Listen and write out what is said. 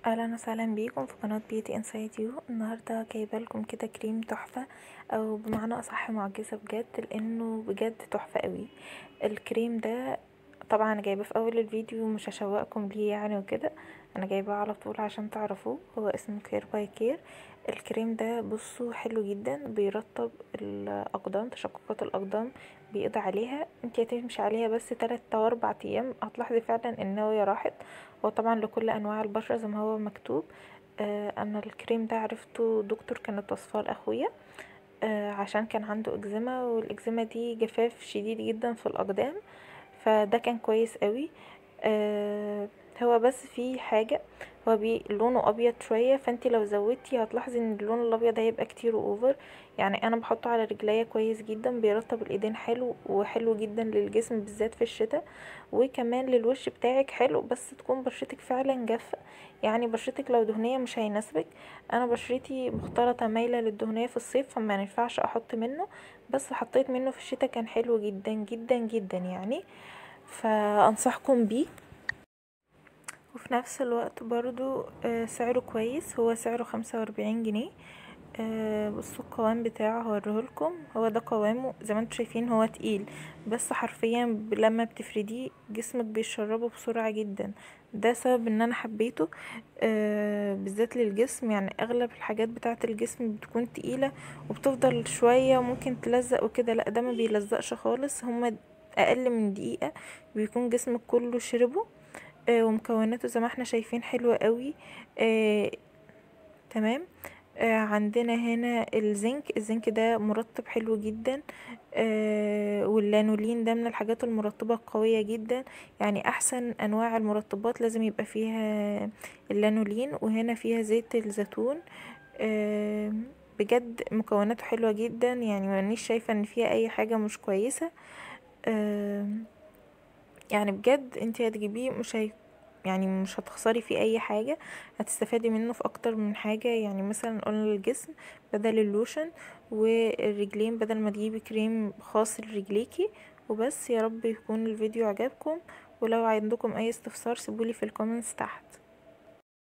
اهلا وسهلا بيكم في قناه بيوتي انسايد يو النهارده جايبه لكم كده كريم تحفه او بمعنى اصح معجزه بجد لانه بجد تحفه قوي الكريم ده طبعا انا جايباه في اول الفيديو مش هشوقكم ليه يعني وكده انا جايباه على طول عشان تعرفوه هو اسمه كير باي كير الكريم ده بصوا حلو جدا بيرطب الاقدام تشققات الاقدام بيقضي عليها انتي هتمشي عليها بس تلات او اربع ايام هتلاحظي فعلا ان هي راحت هو طبعا لكل انواع البشرة زي ما هو مكتوب آه انا الكريم ده عرفته دكتور كانت وصفاه لاخويا آه عشان كان عنده اكزيما والاكزيما دي جفاف شديد جدا في الاقدام فده كان كويس قوي آه هو بس في حاجة هو بي لونه ابيض شوية فانتي لو زودتي هتلاحظي ان اللون الابيض هيبقى كتير اوفر يعني انا بحطه على رجليا كويس جدا بيرطب الايدين حلو وحلو جدا للجسم بالذات في الشتاء وكمان للوش بتاعك حلو بس تكون بشرتك فعلا جافة يعني بشرتك لو دهنية مش هيناسبك انا بشرتي مختلطة مايلة للدهنية في الصيف فما ينفعش احط منه بس حطيت منه في الشتاء كان حلو جدا جدا جدا يعني فانصحكم بيه وفي نفس الوقت برضو سعره كويس هو سعره خمسة واربعين جنيه بصوا القوام بتاعه هوريهولكم هو ده قوامه زي ما انتم شايفين هو تقيل بس حرفيا لما بتفرديه جسمك بيشربه بسرعة جدا ده سبب ان انا حبيته بالذات للجسم يعني اغلب الحاجات بتاعه الجسم بتكون تقيلة وبتفضل شوية وممكن تلزق وكده لا ده ما بيلزقش خالص هما اقل من دقيقة بيكون جسمك كله شربه آه ومكوناته زي ما احنا شايفين حلوة قوي آه تمام آه عندنا هنا الزنك الزنك ده مرطب حلو جدا آه واللانولين ده من الحاجات المرطبة القوية جدا يعني احسن انواع المرطبات لازم يبقى فيها اللانولين وهنا فيها زيت الزيتون آه بجد مكوناته حلوة جدا يعني مانيش شايفة ان فيها اي حاجة مش كويسة آه يعني بجد انتي هتجيبيه مش هي يعني مش هتخسري فيه اي حاجة هتستفادي منه في اكتر من حاجة يعني مثلا قلنا للجسم بدل اللوشن والرجلين بدل ما تجيبي كريم خاص لرجليكي وبس يا رب يكون الفيديو عجبكم ولو عندكم اي استفسار سيبولي في الكومنتس تحت